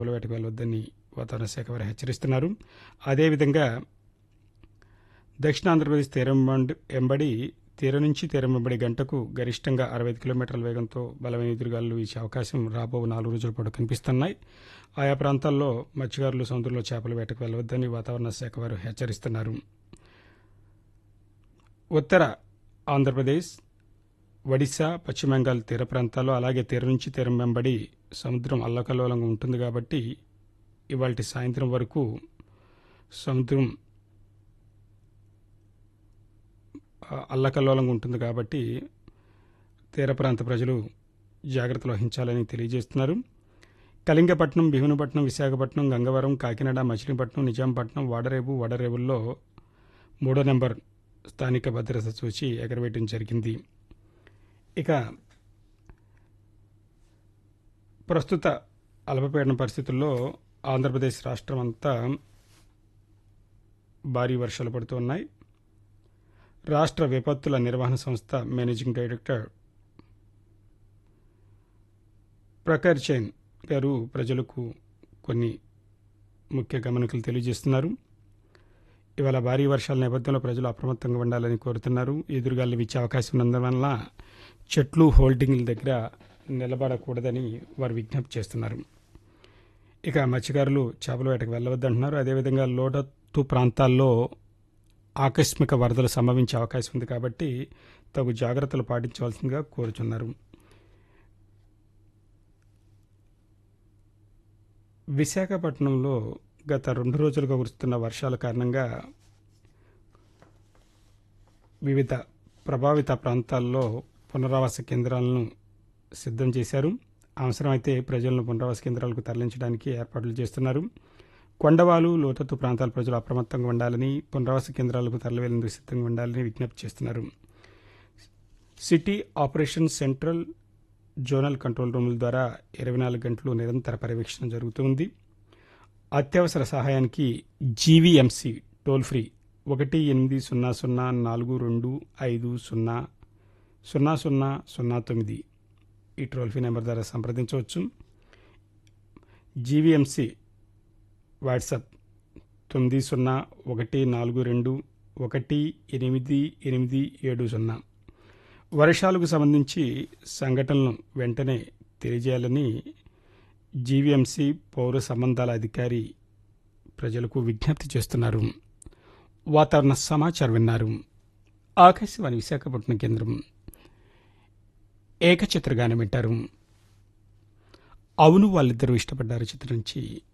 వేటకు వెళ్ళవద్దని వాతావరణ శాఖ వారు హెచ్చరిస్తున్నారు అదేవిధంగా దక్షిణ ఆంధ్రప్రదేశ్ తీరం వెంబడి- వెంబడి తీరం నుంచి తీరం వెంబడి గంటకు గరిష్టంగా అరవై కిలోమీటర్ల వేగంతో బలమైన ఎదురుగాలు వీచే అవకాశం రాబో నాలుగు రోజుల పాటు కనిపిస్తున్నాయి ఆయా ప్రాంతాల్లో మత్స్యకారులు సముద్రంలో చేపల వేటకు వెళ్ళవద్దని వాతావరణ శాఖ వారు హెచ్చరిస్తున్నారు ఉత్తర ఆంధ్రప్రదేశ్ ఒడిశా పశ్చిమ బెంగాల్ తీర ప్రాంతాల్లో అలాగే తీరం నుంచి తీరం వెంబడి సముద్రం అల్లకల్లోలంగా ఉంటుంది కాబట్టి ఇవాళ సాయంత్రం వరకు సముద్రం ఆ, అల్లకల్లోలంగా ఉంటుంది కాబట్టి తీర ప్రాంత ప్రజలు జాగ్రత్తలు వహించాలని తెలియజేస్తున్నారు కళింగపట్నం భీమునిపట్నం విశాఖపట్నం గంగవరం కాకినాడ మచిలీపట్నం నిజాంపట్నం వాడరేవు వడరేవుల్లో మూడో నెంబర్ స్థానిక భద్రత చూసి ఎగరవేయడం జరిగింది ఇక ప్రస్తుత అల్పపీడన పరిస్థితుల్లో ఆంధ్రప్రదేశ్ రాష్ట్రం అంతా భారీ వర్షాలు పడుతున్నాయి రాష్ట్ర విపత్తుల నిర్వహణ సంస్థ మేనేజింగ్ డైరెక్టర్ ప్రఖర్ చైన్ గారు ప్రజలకు కొన్ని ముఖ్య గమనికలు తెలియజేస్తున్నారు ఇవాళ భారీ వర్షాల నేపథ్యంలో ప్రజలు అప్రమత్తంగా ఉండాలని కోరుతున్నారు ఎదురుగాలు ఇచ్చే అవకాశం ఉన్నందువల్ల చెట్లు హోల్డింగ్ల దగ్గర నిలబడకూడదని వారు విజ్ఞప్తి చేస్తున్నారు ఇక మత్స్యకారులు చేపల వేటకు వెళ్ళవద్దంటున్నారు అదేవిధంగా లోతట్టు ప్రాంతాల్లో ఆకస్మిక వరదలు సంభవించే అవకాశం ఉంది కాబట్టి తగు జాగ్రత్తలు పాటించవలసిందిగా కోరుచున్నారు విశాఖపట్నంలో గత రెండు రోజులుగా కురుస్తున్న వర్షాల కారణంగా వివిధ ప్రభావిత ప్రాంతాల్లో పునరావాస కేంద్రాలను సిద్ధం చేశారు అవసరమైతే ప్రజలను పునరావాస కేంద్రాలకు తరలించడానికి ఏర్పాట్లు చేస్తున్నారు కొండవాలు లోతత్తు ప్రాంతాల ప్రజలు అప్రమత్తంగా ఉండాలని పునరావాస కేంద్రాలకు తరలివేందుకు సిద్ధంగా ఉండాలని విజ్ఞప్తి చేస్తున్నారు city operation central zonal control రూముల ద్వారా ఇరవై నాలుగు గంటలు నిరంతర పర్యవేక్షణ జరుగుతుంది అత్యవసర సహాయానికి జీవీఎంసీ టోల్ ఫ్రీ ఒకటి ఎనిమిది సున్నా సున్నా నాలుగు రెండు ఐదు సున్నా సున్నా సున్నా సున్నా తొమ్మిది ఈ టోల్ ఫ్రీ నెంబర్ ద్వారా సంప్రదించవచ్చు జీవీఎంసీ వాట్సాప్ తొమ్మిది సున్నా ఒకటి నాలుగు రెండు ఒకటి ఎనిమిది ఎనిమిది ఏడు సున్నా వర్షాలకు సంబంధించి సంఘటనలను వెంటనే తెలియజేయాలని జీవీఎంసీ పౌర సంబంధాల అధికారి ప్రజలకు విజ్ఞప్తి చేస్తున్నారు వాతావరణ సమాచారం విన్నారు ఆకాశవాణి విశాఖపట్నం కేంద్రం ఏకచిత్రగానం వింటారు అవును వాళ్ళిద్దరూ ఇష్టపడ్డారు చిత్రం నుంచి